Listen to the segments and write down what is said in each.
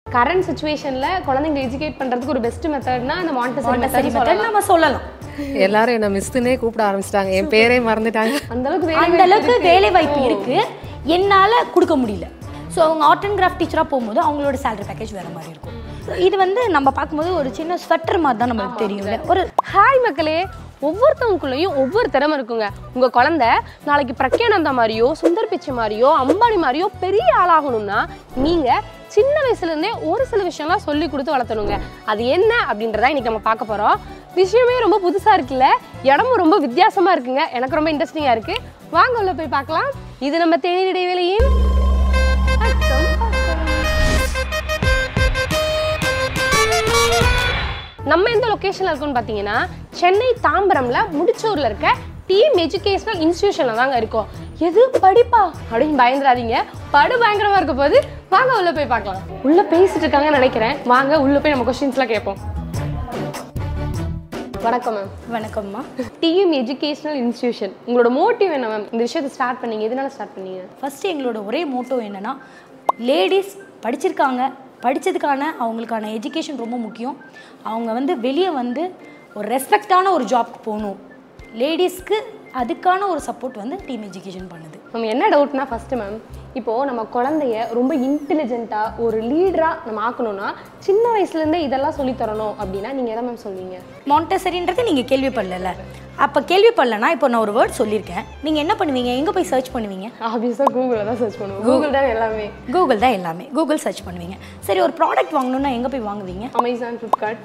Current சுச்சுவேஷன்ல குழந்தைங்க educate பண்றதுக்கு ஒரு பெஸ்ட் மெத்தட்னா அந்த மாண்டசரி சரி மெத்தட் மெத்தட் நம்ம சொல்லலாம் எல்லாரும் என்ன மிஸ்துனே கூப்பிட ஆரம்பிச்சிட்டாங்க என் பேரே மறந்துட்டாங்க அந்த அளவுக்கு வேலை அந்த அளவுக்கு வேலை வாய்ப்பு இருக்கு என்னால கொடுக்க முடியல ஸோ அவங்க ஆர்ட் அண்ட் கிராஃப்ட் டீச்சராக போகும்போது அவங்களோட salary பேக்கேஜ் வேற மாதிரி இருக்கும் இது வந்து நம்ம பார்க்கும்போது ஒரு சின்ன ஸ்வெட்டர் மாதிரி தான் நம்மளுக்கு தெரியும்ல ஒரு ஹாய் மக்களே ஒவ்வொருத்தவங்களுக்குள்ளேயும் ஒவ்வொரு திறமை இருக்குங்க உங்க குழந்தை நாளைக்கு பிரக்யானந்தா மாதிரியோ சுந்தர் பிச்சை மாதிரியோ அம்பானி மாதிரியோ பெரிய ஆளாகணும்னா நீங்க சின்ன வயசுல இருந்தே ஒரு சில விஷயம்லாம் சொல்லி கொடுத்து வளர்த்தணுங்க அது என்ன அப்படின்றத இன்னைக்கு நம்ம பார்க்க போறோம் விஷயமே ரொம்ப புதுசா இருக்குல்ல இடமும் ரொம்ப வித்தியாசமா இருக்குங்க எனக்கு ரொம்ப இன்ட்ரெஸ்டிங்கா இருக்கு வாங்க உள்ள போய் பார்க்கலாம் இது நம்ம தேநீர் இடைவேளையின் அக்கம் பக்கம். நம்ம எந்த லொக்கேஷன்ல இருக்கோம்னு பார்த்தீங்கன்னா சென்னை தாம்பரம்ல முடிச்சூர்ல இருக்க டீம் எஜுகேஷனல் இன்ஸ்டிடியூஷன்ல தாங்க இருக்கோம் எது படிப்பா அப்படின்னு பயந்துடாதீங்க படு பயங்கரமா இருக்க போது வாங்க உள்ள போய் பார்க்கலாம் உள்ள பேசிட்டு இருக்காங்கன்னு நினைக்கிறேன் வாங்க உள்ள போய் நம்ம கொஸ்டின்ஸ்லாம் கேட்போம் வணக்கம் மேம் வணக்கம்மா டிஎம் எஜுகேஷனல் இன்ஸ்டிடியூஷன் உங்களோட மோட்டிவ் என்ன மேம் இந்த விஷயத்தை ஸ்டார்ட் பண்ணீங்க எதனால ஸ்டார்ட் பண்ணீங்க ஃபஸ்ட்டு எங்களோட ஒரே மோட்டோ என்னன்னா லேடிஸ் படிச்சிருக்காங்க படித்ததுக்கான அவங்களுக்கான எஜுகேஷன் ரொம்ப முக்கியம் அவங்க வந்து வெளியே வந்து ஒரு ரெஸ்பெக்டான ஒரு ஜாப்க்கு போகணும் லேடிஸ்க்கு அதுக்கான ஒரு சப்போர்ட் வந்து டீம் எஜுகேஷன் பண்ணுது மேம் என்ன டவுட்னா ஃபர்ஸ்ட் மேம் இப்போ நம்ம குழந்தைய ரொம்ப இன்டெலிஜென்ட்டா ஒரு லீடரா நம்ம ஆக்கணும்னா சின்ன வயசுல இருந்தே இதெல்லாம் சொல்லி தரணும் அப்படின்னா நீங்க எதை மேம் சொல்வீங்க மாண்டசரின்றது நீங்கள் கேள்விப்படல அப்போ கேள்விப்படலனா இப்போ நான் ஒரு வேர்ட் சொல்லியிருக்கேன் நீங்கள் என்ன பண்ணுவீங்க எங்கே போய் சர்ச் பண்ணுவீங்க ஆப்வியஸா கூகுளில் தான் சர்ச் பண்ணுவோம் கூகுள் தான் எல்லாமே கூகுள் தான் எல்லாமே கூகுள் சர்ச் பண்ணுவீங்க சரி ஒரு ப்ராடக்ட் வாங்கணும்னா எங்கே போய் வாங்குவீங்க அமேசான் ஃப்ளிப்கார்ட்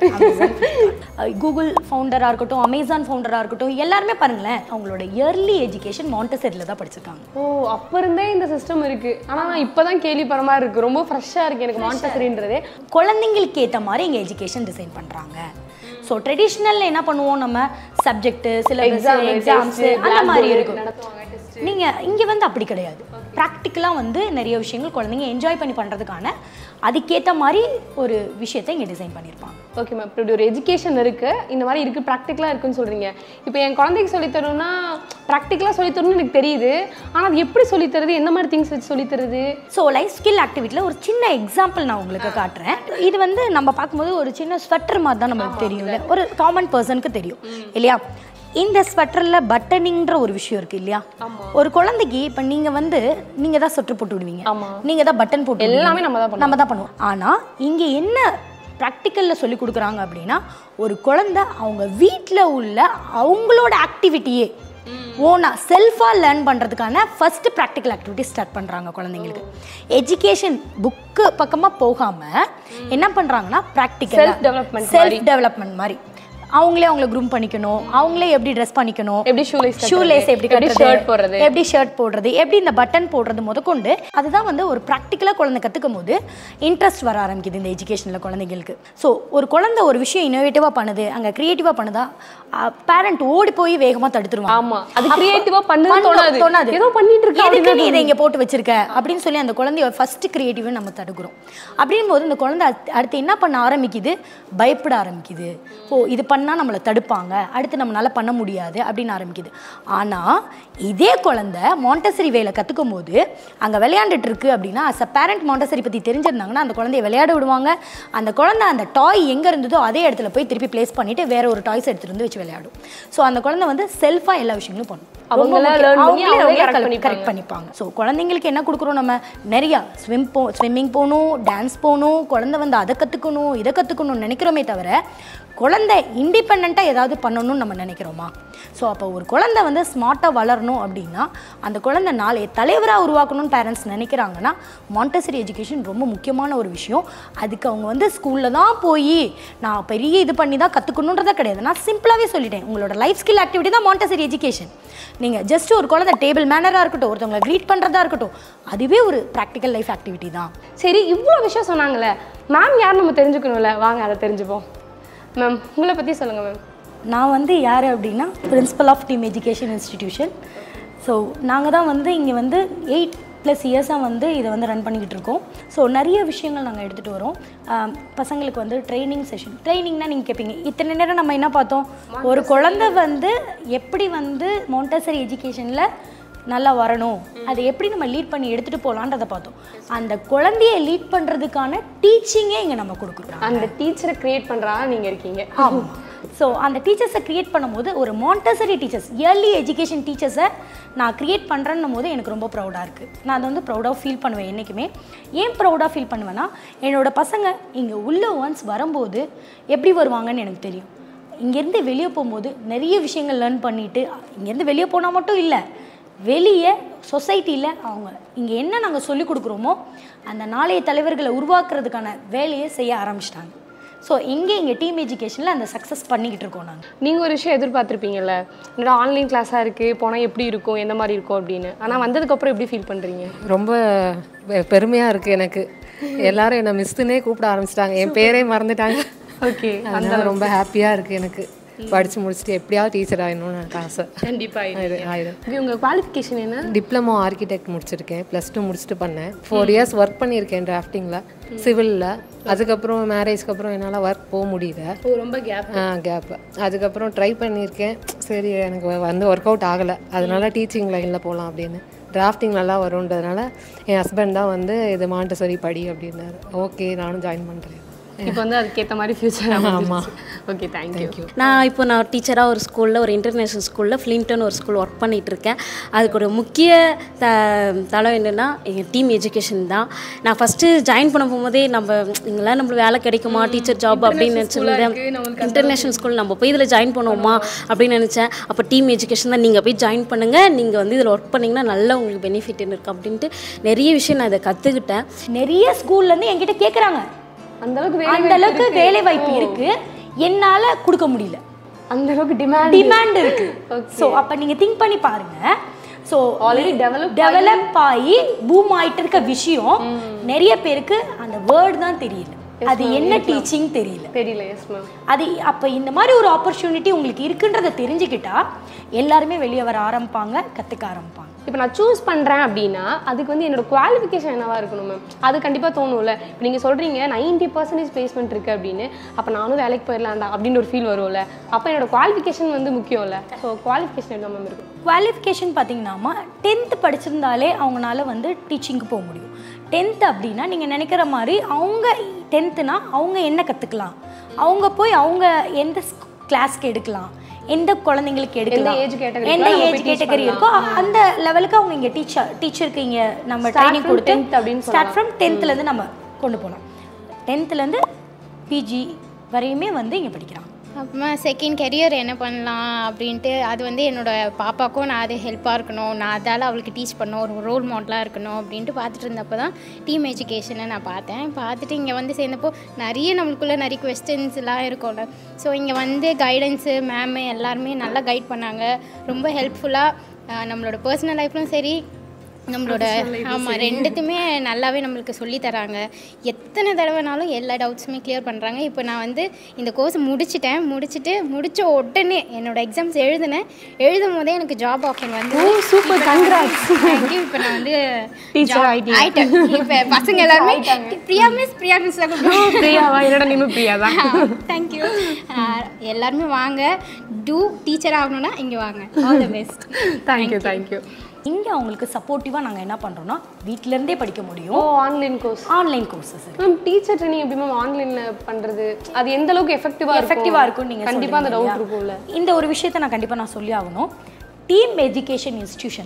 கூகுள் ஃபவுண்டராக இருக்கட்டும் அமேசான் ஃபவுண்டராக இருக்கட்டும் எல்லாருமே பாருங்களேன் அவங்களோட இயர்லி எஜுகேஷன் மாண்டசரியில் தான் படிச்சிருக்காங்க ஓ அப்ப இருந்தே இந்த சிஸ்டம் இருக்கு ஆனா நான் இப்பதான் கேள்விப்படுற மாதிரி இருக்கு ரொம்ப ஃப்ரெஷ்ஷா இருக்கு எனக்கு மாண்டசரின்றதே குழந்தைங்களுக்கு ஏற்ற மாதிரி இங்கே எஜுகேஷன் டிசைன் பண்ணுறாங்க ஸோ ட்ரெடிஷ்னலில் என்ன பண்ணுவோம் நம்ம subject syllabus Exam, exams test, அந்த மாதிரி blackboard இருக்கும் நடத்துவாங்க, test. நீங்கள் இங்கே வந்து அப்படி கிடையாது ப்ராக்டிக்கலாக வந்து நிறைய விஷயங்கள் குழந்தைங்க என்ஜாய் பண்ணி பண்ணுறதுக்கான அதுக்கேற்ற மாதிரி ஒரு விஷயத்தை இங்கே டிசைன் பண்ணியிருப்பாங்க ஓகே மேம் இப்படி ஒரு எஜுகேஷன் இருக்கு இந்த மாதிரி இருக்கு ப்ராக்டிக்கலா இருக்குன்னு சொல்றீங்க இப்போ என் குழந்தைக்கு சொல்லித் தரணும்னா ப்ராக்டிக்கலா சொல்லித் தரணும்னு எனக்கு தெரியுது ஆனா அது எப்படி சொல்லித் தருது எந்த மாதிரி திங்ஸ் வச்சு சொல்லித் தருது ஸோ லைஃப் ஸ்கில் ஆக்டிவிட்டியில் ஒரு சின்ன எக்ஸாம்பிள் நான் உங்களுக்கு காட்டுறேன் இது வந்து நம்ம பார்க்கும்போது ஒரு சின்ன ஸ்வெட்டர் மாதிரி தான் நமக்கு தெரியும்ல ஒரு காமன் பர்சனுக்கு தெரியும் இல்லையா இந்த ஸ்வெட்டரில் பட்டனிங்ன்ற ஒரு விஷயம் இருக்கு இல்லையா ஒரு குழந்தைக்கு இப்போ நீங்கள் வந்து நீங்கள் தான் ஸ்வெட்டர் போட்டு விடுவீங்க ஆமா. நீங்கள் தான் பட்டன் போட்டு விடுவீங்க. எல்லாமே நம்ம தான் பண்ணுவோம். நம்ம தான் பண்ணுவோம் ஆனால் இங்கே என்ன ப்ராக்டிக்கலில் சொல்லி கொடுக்குறாங்க அப்படின்னா ஒரு குழந்தை அவங்க வீட்டில் உள்ள அவங்களோட ஆக்டிவிட்டியே ஓனா செல்ஃபாக லேர்ன் பண்ணுறதுக்கான ஃபர்ஸ்ட் ப்ராக்டிக்கல் ஆக்டிவிட்டி ஸ்டார்ட் பண்ணுறாங்க குழந்தைங்களுக்கு எஜுகேஷன் புக்கு பக்கமாக போகாமல் என்ன பண்ணுறாங்கன்னா practical Self development self development மாதிரி அவங்களே அவங்கள க்ரூம் பண்ணிக்கணும் அவங்களே எப்படி ட்ரெஸ் பண்ணிக்கணும் எப்படி shoe lace ஷூ கட்டுறது, லேஸ் எப்படி எப்படி கட்டுறது shirt போடுறது. எப்படி ஷர்ட் போடுறது எப்படி இந்த பட்டன் போடுறது முதற்கொண்டு அதுதான் வந்து ஒரு ப்ராக்டிக்கலாக குழந்தை கற்றுக்கும் போது இன்ட்ரெஸ்ட் வர ஆரம்பிக்குது இந்த எஜுகேஷனில் குழந்தைங்களுக்கு ஸோ ஒரு குழந்தை ஒரு விஷயம் இன்னோவேட்டிவாக பண்ணுது அங்கே க்ரியேட்டிவாக பண்ணுதா பேரண்ட் ஓடி போய் வேகமாக தடுத்துருவாங்க ஆமா அது கிரியேட்டிவா பண்ணுது பண்ண- தோணாது தோணாது ஏதோ பண்ணிட்டு இருக்கு எதுக்கு அப்படின்னு நீ இதை இங்க போட்டு வச்சிருக்க அப்படின்னு சொல்லி அந்த குழந்தைய ஃபர்ஸ்ட் கிரியேட்டிவ் நம்ம தடுக்கிறோம் அப்படின் போது இந்த குழந்தை அடுத்து- அடுத்து என்ன பண்ண ஆரம்பிக்குது பயப்பட ஆரம்பிக்குது ஓ இது பண்ணா நம்மளை தடுப்பாங்க அடுத்து நம்மளால பண்ண முடியாது அப்படின்னு ஆரம்பிக்குது ஆனா இதே குழந்தை மாண்டசரி வேலை கத்துக்கும் போது அங்க விளையாண்டுட்டு இருக்கு அப்படின்னா அஸ் அ பேரண்ட் மாண்டசரி பத்தி தெரிஞ்சிருந்தாங்கன்னா அந்த குழந்தைய விளையாட விடுவாங்க அந்த குழந்தை அந்த டாய் எங்க இருந்ததோ அதே இடத்துல போய் திருப்பி பிளேஸ் பண்ணிட்டு வேற ஒரு டாய்ஸ் எடுத்துட்டு வந்து வச்சு விளையாடும் ஸோ அந்த குழந்தை வந்து செல்ஃபா எல்லா விஷயங்களும் பண்ணும் ரொம்ப அவங்களா முக்கியம். learn பண்ணி அவங்களே அவங்களே அவங்களே correct correct பண்ணிப்பாங்க. பண்ணிப்பாங்க ஸோ குழந்தைங்களுக்கு என்ன கொடுக்குறோம் நம்ம நிறையா ஸ்விம் போ ஸ்விம்மிங் போகணும் டான்ஸ் போகணும் குழந்தை வந்து அதை கற்றுக்கணும் இதை கற்றுக்கணும்னு நினைக்கிறோமே தவிர குழந்தை இண்டிபெண்ட்டாக ஏதாவது பண்ணணும்னு நம்ம நினைக்கிறோமா ஸோ அப்போ ஒரு குழந்தை வந்து ஸ்மார்ட்டாக வளரணும் அப்படின்னா அந்த குழந்தை நாளைய தலைவராக உருவாக்கணும்னு பேரண்ட்ஸ் நினைக்கிறாங்கன்னா மாண்டசரி எஜுகேஷன் ரொம்ப முக்கியமான ஒரு விஷயம் அதுக்கு அவங்க வந்து ஸ்கூலில் தான் போய் நான் பெரிய இது பண்ணி தான் கற்றுக்கணுன்றதே கிடையாது நான் சிம்பிளாகவே சொல்லிட்டேன் உங்களோட லைஃப் ஸ்கில் ஆக்டிவிட்டி தான் மாண்டசரி எஜுகேஷன் நீங்கள் ஜஸ்ட் ஒரு குழந்தை டேபிள் மேனராக இருக்கட்டும் ஒருத்தவங்களை க்ரீட் பண்ணுறதா இருக்கட்டும் அதுவே ஒரு ப்ராக்டிக்கல் லைஃப் ஆக்டிவிட்டி தான் சரி இவ்வளோ விஷயம் சொன்னாங்கல்ல மேம் யார் நம்ம தெரிஞ்சுக்கணும்ல வாங்க அதை தெரிஞ்சுப்போம் மேம் உங்களை பத்தி சொல்லுங்க மேம் நான் வந்து யார் அப்படின்னா principal of team education institution so நாங்கள் தான் வந்து இங்கே வந்து எயிட் ப்ளஸ் இயர்ஸாக வந்து இதை வந்து ரன் பண்ணிக்கிட்டு இருக்கோம் ஸோ நிறைய விஷயங்கள் நாங்கள் எடுத்துகிட்டு வரோம் ஆம், பசங்களுக்கு வந்து ட்ரைனிங் செஷன் ட்ரைனிங்னா நீங்கள் கேட்பீங்க இத்தனை நேரம் நம்ம என்ன பார்த்தோம் ஒரு குழந்தை வந்து எப்படி வந்து மோண்டசரி எஜுகேஷனில் நல்லா வரணும் அதை எப்படி நம்ம லீட் பண்ணி எடுத்துகிட்டு போகலான்றதை பார்த்தோம் அந்த குழந்தைய லீட் பண்ணுறதுக்கான டீச்சிங்கே இங்கே நம்ம கொடுக்குறோம் அந்த டீச்சரை கிரியேட் பண்றா நீங்க இருக்கீங்க ஆமாம் ஸோ அந்த டீச்சர்ஸை க்ரியேட் பண்ணும்போது ஒரு மாண்டசரி டீச்சர்ஸ் இயர்லி எஜுகேஷன் டீச்சர்ஸை நான் க்ரியேட் பண்ணுறேன்னும் போது எனக்கு ரொம்ப ப்ரௌடாக இருக்குது நான் அதை வந்து ப்ரௌடாக ஃபீல் பண்ணுவேன் என்றைக்குமே ஏன் ப்ரௌடாக ஃபீல் பண்ணுவேன்னா என்னோட பசங்க இங்கே உள்ள ஒன்ஸ் வரும்போது எப்படி வருவாங்கன்னு எனக்கு தெரியும் இங்கேருந்து வெளியே போகும்போது நிறைய விஷயங்கள் லேர்ன் பண்ணிட்டு இங்கேருந்து வெளியே போனால் மட்டும் இல்லை வெளியே சொசைட்டியில் அவங்க இங்கே என்ன நாங்கள் சொல்லிக் கொடுக்குறோமோ அந்த நாளைய தலைவர்களை உருவாக்குறதுக்கான வேலையை செய்ய ஆரம்பிச்சிட்டாங்க ஸோ இங்கே இங்கே டீம் எஜுகேஷனில் அந்த சக்ஸஸ் பண்ணிக்கிட்டு இருக்கோம் நாங்கள் நீங்க ஒரு விஷயம் எதிர்பார்த்திருப்பீங்கல்ல என்னோட ஆன்லைன் கிளாஸா இருக்கு போனா எப்படி இருக்கும் எந்த மாதிரி இருக்கும் அப்படின்னு ஆனா வந்ததுக்கு அப்புறம் எப்படி ஃபீல் பண்றீங்க ரொம்ப பெ- பெருமையா இருக்கு எனக்கு எல்லாரும் என்ன மிஸ்துனே கூப்பிட ஆரம்பிச்சிட்டாங்க என் பேரே மறந்துட்டாங்க ஓகே அதனால ரொம்ப ஹாப்பியா இருக்கு எனக்கு படிச்சு முடிச்சுட்டு எப்படியாவது டீச்சர் ஆயிடணும்னு எனக்கு ஆசை கண்டிப்பா ஆயிடு ஆயிடும் இது உங்க குவாலிஃபிகேஷன் என்ன டிப்ளமோ ஆர்கிடெக்ட் முடிச்சிருக்கேன் ப்ளஸ் டூ முடிச்சுட்டு பண்ணேன் ஃபோர் இயர்ஸ் ஒர்க் பண்ணியிருக்கேன் டிராஃப்டிங்கில் சிவிலில் அதுக்கப்புறம் மேரேஜ்க்கு அப்புறம் என்னால் ஒர்க் போக முடியல ஓ ரொம்ப கேப் கேப் அதுக்கப்புறம் ட்ரை பண்ணியிருக்கேன் சரி எனக்கு வ- வந்து ஒர்க் அவுட் ஆகலை அதனால டீச்சிங் லைனில் போகலாம் அப்படின்னு டிராஃப்டிங் நல்லா வரும்ன்றதுனால என் ஹஸ்பண்ட் தான் வந்து இது மாண்டசரி படி அப்படின்னாரு ஓகே நானும் ஜாயின் பண்ணுறேன் இப்போ வந்து அதுக்கேத்த மாதிரி ஃபியூச்சர் ஆமா ஓகே தேங்க்யூ நான் இப்போ நான் டீச்சராக ஒரு ஸ்கூலில் ஒரு இன்டர்நேஷ்னல் ஸ்கூலில் ஃப்ளின்டன் ஒரு ஸ்கூல் ஒர்க் பண்ணிட்டு இருக்கேன் அதுக்கு ஒரு முக்கிய த தளம் என்னென்னா எங்கள் டீம் எஜுகேஷன் தான் நான் ஃபஸ்ட்டு ஜாயின் பண்ண போகும்போதே நம்ம இங்கெல்லாம் நம்மளுக்கு வேலை கிடைக்குமா டீச்சர் ஜாப் அப்படின்னு நினச்சிருந்தேன் இன்டர்நேஷ்னல் ஸ்கூல் நம்ம போய் இதில் ஜாயின் பண்ணுவோமா அப்படின்னு நினச்சேன் அப்போ டீம் எஜுகேஷன் தான் நீங்கள் போய் ஜாயின் பண்ணுங்கள் நீங்கள் வந்து இதில் ஒர்க் பண்ணிங்கன்னா நல்ல உங்களுக்கு பெனிஃபிட் இருக்குது அப்படின்ட்டு நிறைய விஷயம் நான் இதை கற்றுக்கிட்டேன் நிறைய ஸ்கூல்லேருந்து என்கிட்ட கேட்குறாங்க அந்த அளவுக்கு வேலை அந்த அளவுக்கு வேலை வாய்ப்பு இருக்கு என்னால் கொடுக்க முடியல அந்த அளவுக்கு டிமாண்ட் டிமாண்ட் இருக்கு ஸோ அப்போ நீங்கள் திங்க் பண்ணி பாருங்க ஸோ Already develop டெவலப் ஆகி பூம் ஆயிட்டு இருக்க விஷயம் நிறைய பேருக்கு அந்த வேர்டு தான் தெரியல அது என்ன டீச்சிங் தெரியல தெரியல எஸ் மேம் அது அப்போ இந்த மாதிரி ஒரு ஆப்பர்ச்சுனிட்டி உங்களுக்கு இருக்குன்றத தெரிஞ்சுக்கிட்டா எல்லாருமே வெளியே வர ஆரம்பிப்பாங்க கற்றுக்க ஆரம்பிப்பாங்க இப்போ நான் சூஸ் பண்ணுறேன் அப்படின்னா அதுக்கு வந்து என்னோட குவாலிஃபிகேஷன் என்னவா இருக்கணும் மேம் அது கண்டிப்பாக தோணும்ல இப்போ நீங்கள் சொல்கிறீங்க நைன்டி பர்சன்டேஜ் பிளேஸ்மெண்ட் இருக்குது அப்படின்னு அப்போ நானும் வேலைக்கு போயிடலாம்டா அப்படின்னு ஒரு ஃபீல் வரும்ல அப்போ என்னோட குவாலிஃபிகேஷன் வந்து முக்கியம்ல ஸோ குவாலிஃபிகேஷன் என்ன மேம் இருக்கும் குவாலிஃபிகேஷன் பார்த்தீங்கன்னாமா டென்த்து படிச்சிருந்தாலே அவங்களால வந்து டீச்சிங்க்கு போக முடியும் டென்த் அப்படின்னா நீங்கள் நினைக்கிற மாதிரி அவங்க டென்த்துனா அவங்க என்ன கற்றுக்கலாம் அவங்க போய் அவங்க எந்த கிளாஸ்க்கு எடுக்கலாம் எந்த குழந்தைங்களுக்கு எடுக்கலாம் age category எந்த க்குலாம் நம்ம ஏஜ் போய் teach கேட்டகரி இருக்கோ அந்த லெவலுக்கு அவங்க இங்கே டீச்சர் டீச்சருக்கு இங்கே நம்ம Start ட்ரைனிங் from கொடுத்து 10th அப்படின்னு ஸ்டார்ட் ஃப்ரம் டென்த்துலேருந்து நம்ம கொண்டு போகலாம் டென்த்துலேருந்து பிஜி வரையுமே வந்து இங்கே படிக்கிறாங்க அப்புறமா செகண்ட் கெரியர் என்ன பண்ணலாம் அப்படின்ட்டு அது வந்து என்னோட பாப்பாக்கும் நான் அது ஹெல்ப்பாக இருக்கணும் நான் அதால் அவளுக்கு டீச் பண்ணணும் ஒரு ரோல் மாடலாக இருக்கணும் அப்படின்ட்டு பார்த்துட்டு இருந்தப்போ தான் டீம் எஜுகேஷனை நான் பார்த்தேன் பார்த்துட்டு இங்கே வந்து சேர்ந்தப்போ நிறைய நம்மளுக்குள்ள நிறைய கொஸ்டின்ஸ் எல்லாம் இருக்கும்ல ஸோ இங்கே வந்து கைடன்ஸு மேமு எல்லாருமே நல்லா கைட் பண்ணாங்க ரொம்ப ஹெல்ப்ஃபுல்லாக நம்மளோட பர்சனல் லைஃப்லும் சரி நம்மளோட ஆமாம் ரெண்டுத்துமே நல்லாவே நம்மளுக்கு சொல்லி தராங்க எத்தனை தடவைனாலும் எல்லா டவுட்ஸுமே கிளியர் பண்ணுறாங்க இப்போ நான் வந்து இந்த கோர்ஸ் முடிச்சிட்டேன் முடிச்சுட்டு முடிச்ச உடனே என்னோட எக்ஸாம்ஸ் எழுதினேன் எழுதும் போதே எனக்கு ஜாப் ஆஃபர் வந்து சூப்பர் கங்க்ராட்ஸ் தேங்க்யூ இப்போ நான் வந்து Teacher job ஆயிட்டீங்க. ஆயிட்டேன் இப்போ பசங்க எல்லாருமே பிரியா மிஸ் பிரியா மிஸ் பிரியாவா என்னோட நீனும் பிரியா தான் தேங்க்யூ எல்லாருமே வாங்க டூ டீச்சர் ஆகணும்னா இங்கே வாங்க all the best thank you thank you இங்கே அவங்களுக்கு சப்போர்ட்டிவாக நாங்கள் என்ன பண்ணுறோன்னா வீட்டிலேருந்தே படிக்க ஓ முடியும் online course online courses ma'am teacher training எப்படி மேம் ஆன்லைன்ல பண்றது அது எந்த அளவுக்கு எஃபெக்டிவா இருக்கும் எஃபெக்டிவாக இருக்கும் நீங்கள் கண்டிப்பா அந்த டவுட் இருக்கும்ல இந்த ஒரு விஷயத்தை நான் கண்டிப்பாக நான் சொல்லி ஆகணும் டீம் எஜுகேஷன் இன்ஸ்டிடியூஷன்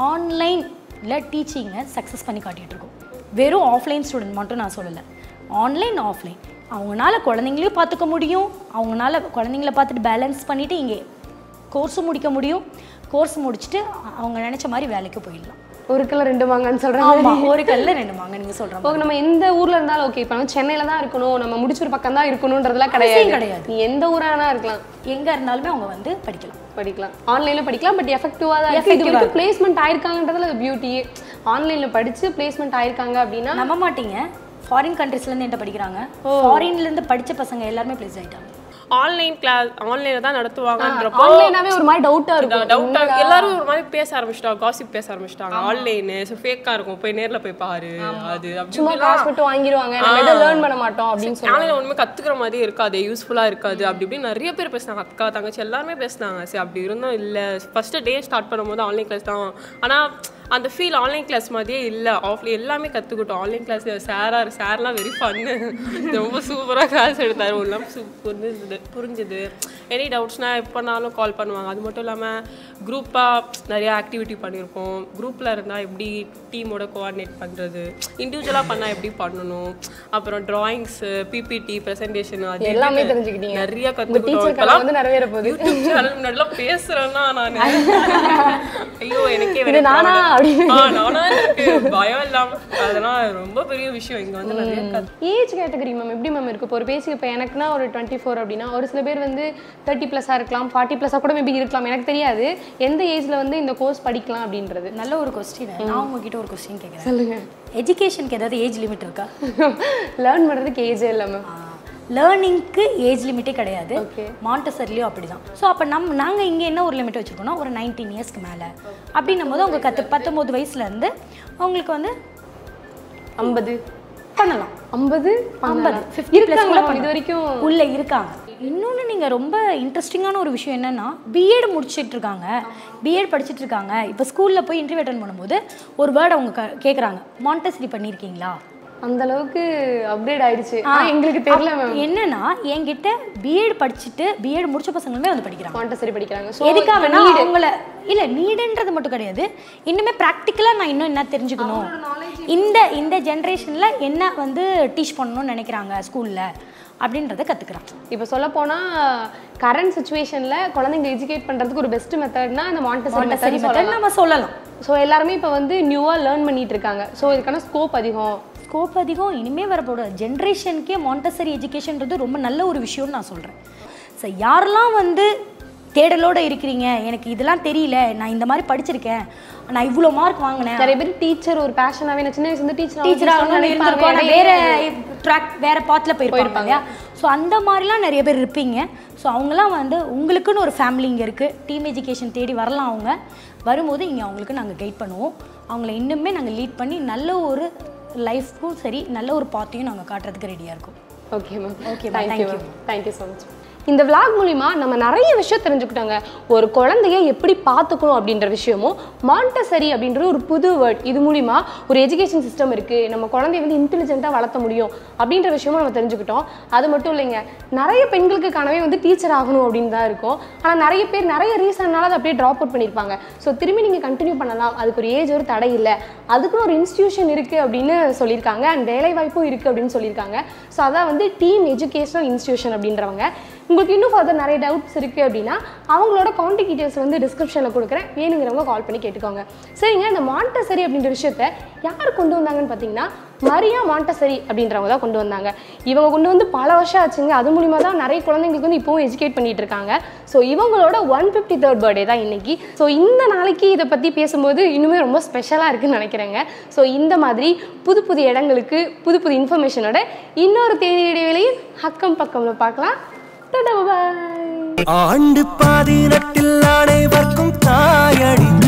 ஆன்லைனில் டீச்சிங்கை சக்ஸஸ் பண்ணி காட்டிகிட்டு இருக்கோம் வெறும் ஆஃப்லைன் ஸ்டூடெண்ட் மட்டும் நான் சொல்லலை ஆன்லைன் ஆஃப்லைன் அவங்களால குழந்தைங்களையும் பார்த்துக்க முடியும் அவங்களால குழந்தைங்கள பார்த்துட்டு பேலன்ஸ் பண்ணிவிட்டு இங்கே கோர்ஸும் முடிக்க முடியும் கோர்ஸ் முடிச்சுட்டு அவங்க நினச்ச மாதிரி வேலைக்கு போயிடலாம் ஒரு கிலோ ரெண்டு வாங்கன்னு சொல்றாங்க ஆமாம் ஒரு கல்ல ரெண்டு மாங்க நீங்கள் சொல்கிற ஓகே நம்ம எந்த ஊர்ல இருந்தாலும் ஓகே இப்போ நம்ம சென்னையில தான் இருக்கணும் நம்ம முடிச்ச ஒரு பக்கம் தான் இருக்கணும்ன்றதுலாம் அவசியம் கிடையாது கிடையாது. நீ எந்த ஊரானா இருக்கலாம் எங்கே இருந்தாலுமே அவங்க வந்து படிக்கலாம் படிக்கலாம் ஆன்லைன்ல படிக்கலாம் பட் எஃபெக்டிவா தான் இருக்கு இது Effective-ஆ வரைக்கும் பிளேஸ்மெண்ட் ஆயிருக்காங்கன்றதுல அது பியூட்டியே ஆன்லைன்ல படிச்சு பிளேஸ்மெண்ட் ஆயிருக்காங்க அப்படின்னா நம்ப மாட்டீங்க ஃபாரின் கண்ட்ரீஸ்லேருந்து என்கிட்ட படிக்கிறாங்க ஃபாரின்லேருந்து படித்த பசங்க எல்லாருமே ப்ளேஸ் ஆகிட்டாங்க ஆன்லைன் கிளாஸ் ஆன்லைனில் தான் நடத்துவாங்கன்றப்போ ஆன்லைனாவே ஒரு மாதிரி டவுட்டா இருக்கும் டவுட்டா எல்லாரும் ஒரு மாதிரி பேச ஆரம்பிச்சிட்டாங்க காசிப் பேச ஆரம்பிச்சிட்டாங்க ஆன்லைனு ஸோ ஃபேக்காக இருக்கும் போய் நேர்ல போய் பாரு அது அப்படி சும்மா காசு மட்டும் வாங்கிடுவாங்க நம்ம எதுவும் லேர்ன் பண்ண மாட்டோம் அப்படின்னு சொல்லி ஆன்லைனில் ஒன்றுமே கற்றுக்கிற மாதிரி இருக்காது யூஸ்ஃபுல்லாக இருக்காது அப்படி இப்படி நிறைய பேர் பேசினாங்க அக்கா தங்கச்சி எல்லாருமே பேசினாங்க சரி அப்படி இருந்தும் இல்லை ஃபஸ்ட்டு டே ஸ்டார்ட் பண்ணும்போது ஆன்லைன் கிளாஸ் தான் ஆனால் அந்த ஃபீல் ஆன்லைன் கிளாஸ் மாதிரியே இல்லை ஆஃப்ல எல்லாமே கற்றுக்கிட்டோம் ஆன்லைன் கிளாஸ் சாராக சார்லாம் வெரி ஃபன்னு ரொம்ப சூப்பராக கிளாஸ் எடுத்தார் எல்லாம் புரிஞ்சுது புரிஞ்சுது எனி டவுட்ஸ்னால் எப்போனாலும் கால் பண்ணுவாங்க அது மட்டும் இல்லாமல் குரூப்பாக நிறைய ஆக்டிவிட்டி பண்ணியிருப்போம் குரூப்பில் இருந்தால் எப்படி டீமோட கோஆர்டினேட் பண்ணுறது இண்டிவிஜுவலாக பண்ணால் எப்படி பண்ணணும் அப்புறம் ட்ராயிங்ஸு பிபிடி ப்ரெசன்டேஷன் அது எல்லாமே இதுன்னு தெரிஞ்சுக்கிட்டீங்க. நிறைய உங்க கற்றுக்கிட்டோம் teacher கனவு வந்து நிறைவேற போகுது. யூடியூப் சேனல் முன்னாடிலாம் பேசுகிறேன்னா நான் ஐயோ எனக்கே இது வேற நானா? கவலை. அப்படின்னு. ஆ, நானா இருக்கு பயம் இல்லாம அதெல்லாம் ரொம்ப பெரிய விஷயம் இங்க வந்து நிறைய கத்து ஏஜ் கேட்டகரி மேம் எப்படி மேம் இருக்கு இப்போ ஒரு பேசி இப்போ எனக்குனா ஒரு டுவெண்ட்டி ஃபோர் அப்படின்னா ஒரு சில பேர் வந்து தேர்ட்டி ப்ளஸ்ஸாக இருக்கலாம் ஃபார்ட்டி ப்ளஸ்ஸாக கூட மேபி இருக்கலாம் எனக்கு தெரியாது எந்த ஏஜ்ல வந்து இந்த கோர்ஸ் படிக்கலாம் அப்படின்றது நல்ல ஒரு கொஸ்டின் நான் உங்ககிட்ட ஒரு கொஸ்டின் கேட்குறேன் சொல்லுங்க எஜுகேஷனுக்கு ஏதாவது ஏஜ் லிமிட் இருக்கா லேர்ன் பண்ணுறதுக்கு ஏஜே இல்லை மேம் லேர்னிங்க்கு ஏஜ் லிமிட்டே கிடையாது Okay. மாண்டசர்லேயும் அப்படி தான் ஸோ அப்போ நம் நாங்கள் இங்கே என்ன ஒரு லிமிட் வச்சுருக்கோம்னா ஒரு நைன்டீன் இயர்ஸ்க்கு மேலே அப்படின்னும் போது அவங்க கற்று பத்தொம்போது வயசுலேருந்து அவங்களுக்கு வந்து ஐம்பது பண்ணலாம் ஐம்பது ஐம்பது ஃபிஃப்டி இருக்காங்களா ப்ளஸ் இது வரைக்கும் உள்ளே இருக்காங்க இன்னொன்று நீங்கள் ரொம்ப இன்ட்ரெஸ்டிங்கான ஒரு விஷயம் என்னென்னா பிஎட் முடிச்சிட்டு இருக்காங்க பிஎட் படிச்சிட்டு இருக்காங்க இப்போ ஸ்கூலில் போய் இன்டர்வியூ அட்டன் பண்ணும்போது ஒரு வேர்டு அவங்க க கேட்குறாங்க மாண்டசரி பண்ணியிருக்கீங்களா அந்த அளவுக்கு அப்டேட் ஆயிடுச்சு ஆனா எங்களுக்கு தெரியல மேம் அப்ப என்னன்னா என்கிட்ட பிஎட் படிச்சுட்டு பிஎட் முடிச்ச பசங்களுமே வந்து படிக்கிறாங்க மாண்டசரி படிக்கிறாங்க ஸோ எதுக்காகனா அவங்கள இல்ல நீடுன்றது மட்டும் கிடையாது இன்னுமே ப்ராக்டிக்கலாக நான் இன்னும் என்ன தெரிஞ்சுக்கணும் இந்த இந்த ஜென்ரேஷன்ல என்ன வந்து டீச் பண்ணணும்னு நினைக்கிறாங்க ஸ்கூல்ல அப்படின்றத கத்துக்கிறாங்க இப்போ சொல்ல போனா கரண்ட் சுச்சுவேஷன்ல குழந்தைங்க எஜுகேட் பண்றதுக்கு ஒரு பெஸ்ட் மெத்தட்னா இந்த மாண்டசரி சரி மெத்தட் மெத்தட் நம்ம சொல்லலாம் ஸோ எல்லாருமே இப்போ வந்து நியூவா லேர்ன் பண்ணிட்டு இருக்காங்க ஸோ இதுக்கான ஸ்கோப் அதிகம் ஸ்கோப் அதிகம் இனிமே வரப்போட ஜென்ரேஷனுக்கே மாண்டசரி எஜுகேஷன்றது ரொம்ப நல்ல ஒரு விஷயம்னு நான் சொல்கிறேன் ஸோ யாரெல்லாம் வந்து தேடலோட இருக்கிறீங்க எனக்கு இதெல்லாம் தெரியல நான் இந்த மாதிரி படிச்சிருக்கேன் நான் இவ்வளோ மார்க் வாங்கினேன் நிறைய பேர் டீச்சர் ஒரு பேஷனாவே நான் சின்ன வயசுல இருந்து டீச்சர் டீச்சராக இருந்திருக்கோம் நான் வேற ட்ராக் வேற பாத்தில் போயிருப்பாங்க இல்லையா ஸோ அந்த மாதிரிலாம் நிறைய பேர் இருப்பீங்க ஸோ அவங்களாம் வந்து உங்களுக்குன்னு ஒரு ஃபேமிலி இங்கே இருக்குது டீம் எஜுகேஷன் தேடி வரலாம் அவங்க வரும்போது இங்கே அவங்களுக்கு நாங்கள் கைட் பண்ணுவோம் அவங்கள இன்னுமே நாங்கள் லீட் பண்ணி நல்ல ஒரு லைஃப்க்கும் சரி நல்ல ஒரு பாத்தையும் நாங்கள் காட்டுறதுக்கு ரெடியாக இருக்கோம் okay ma'am Okay, ma'am. Thank you Thank ma'am thank you so much இந்த vlog மூலிமா நம்ம நிறைய விஷயம் தெரிஞ்சுக்கிட்டோங்க ஒரு குழந்தைய எப்படி பார்த்துக்கணும் அப்படின்ற விஷயமும் மாண்டசரி அப்படின்ற ஒரு புது வேர்ட் இது மூலிமா ஒரு எஜுகேஷன் சிஸ்டம் இருக்குது நம்ம குழந்தைய வந்து இன்டெலிஜென்ட்டாக வளர்த்த முடியும் அப்படின்ற விஷயமும் நம்ம தெரிஞ்சுக்கிட்டோம் அது மட்டும் இல்லைங்க நிறைய பெண்களுக்கு கனவே வந்து டீச்சர் ஆகணும் அப்படின்னு தான் இருக்கும் ஆனால் நிறைய பேர் நிறைய ரீசன்னால அதை அப்படியே ட்ராப் அவுட் பண்ணியிருப்பாங்க ஸோ திரும்பி நீங்கள் கண்டினியூ பண்ணலாம் அதுக்கு ஒரு ஏஜ் ஒரு தடை இல்லை அதுக்குன்னு ஒரு இன்ஸ்டியூஷன் இருக்குது அப்படின்னு சொல்லியிருக்காங்க அண்ட் வேலை வாய்ப்பும் இருக்குது அப்படின்னு சொல்லியிருக்காங்க ஸோ அதான் வந்து டீம் எஜுகேஷனல் இன்ஸ்டியூஷன் அப்படின்றவங்க உங்களுக்கு இன்னும் ஃபர்தர் நிறைய டவுட்ஸ் இருக்குது அப்படின்னா அவங்களோட காண்டாக்ட் டீட்டெயில்ஸ் வந்து டிஸ்கிரிப்ஷனில் கொடுக்குறேன் வேணுங்கிறவங்க கால் பண்ணி கேட்டுக்கோங்க சரிங்க இந்த மாண்டசரி அப்படின்ற விஷயத்த யார் கொண்டு வந்தாங்கன்னு பார்த்தீங்கன்னா மரியா மாண்டசரி அப்படின்றவங்க தான் கொண்டு வந்தாங்க இவங்க கொண்டு வந்து பல வருஷம் ஆச்சுங்க அது மூலிமா தான் நிறைய குழந்தைங்களுக்கு வந்து இப்போவும் எஜுகேட் பண்ணிட்டு இருக்காங்க ஸோ இவங்களோட ஒன் ஃபிஃப்டி தேர்ட் பர்த்டே தான் இன்னைக்கு ஸோ இந்த நாளைக்கு இதை பற்றி பேசும்போது இன்னுமே ரொம்ப ஸ்பெஷலாக இருக்குன்னு நினைக்கிறேங்க ஸோ இந்த மாதிரி புது புது இடங்களுக்கு புது புது இன்ஃபர்மேஷனோட இன்னொரு தேநீர் இடைவேளையில் அக்கம் பக்கம்ல பார்க்கலாம் டாடா பாய் ஆண்டு பாதிரத்தில் அனைவர்க்கும் தாயடி